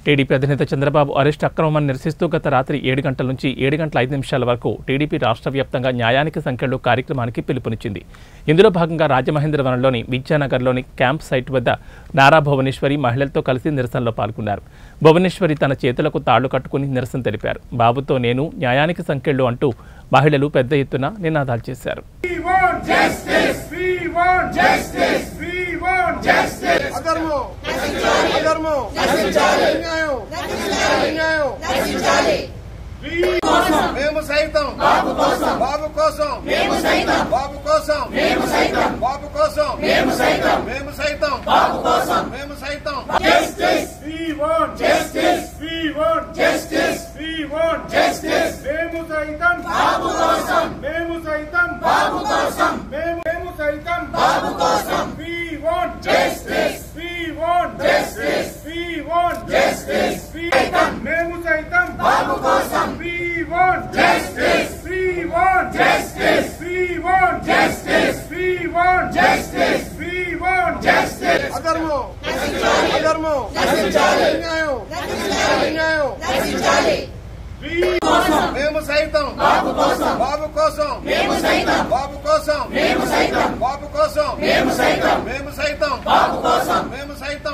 TDP అధినేత Chandrababu arrest అక్రమాన్ని నిరసిస్తూ గత రాత్రి ఏడు గంటల నుంచి ఏడు గంటల ఐదు నిమిషాల వరకు టీడీపీ రాష్ట్ర వ్యాప్తంగా న్యాయానికి సంఖ్యలో కార్యక్రమానికి పిలుపునిచ్చింది ఇందులో భాగంగా రాజమహేంద్రవరంలోని విద్యానగర్లోని క్యాంప్ సైట్ వద్ద నారా భువనేశ్వరి మహిళలతో కలిసి నిరసనలో పాల్గొన్నారు భువనేశ్వరి తన చేతులకు తాళ్లు కట్టుకుని నిరసన తెలిపారు బాబుతో నేను న్యాయానికి సంఖ్యలు అంటూ మహిళలు పెద్ద ఎత్తున నినాదాలు చేశారు We want justice. We want justice. We want justice. అధర్మం అధర్మం అన్యాయం అన్యాయం We మేము సైతం బాబు కోసం బాబు కోసం మేము సైతం బాబు కోసం మేము సైతం బాబు కోసం మేము సైతం మేము సైతం బాబు కోసం మేము సైతం justice. We want justice. We want justice. We want justice. మేము సైతం బాబు కోసం మేము సైతం బాబు కోసం మేము మేము సైతం బాబు కోసం We want justice. We want justice. We want justice. We మేము సైతం బాబు కోసం We want justice. We want justice. We want justice. We want justice. We want justice. అధర్మం అధర్మం అన్యాయం అన్యాయం We మేము సైతం బాబు కోసం బాబు కోసం మేము సైతం బాబు కోసం మేము సైతం బాబు కోసం మేము సైతం మేము సైతం బాబు కోసం మేము సైతం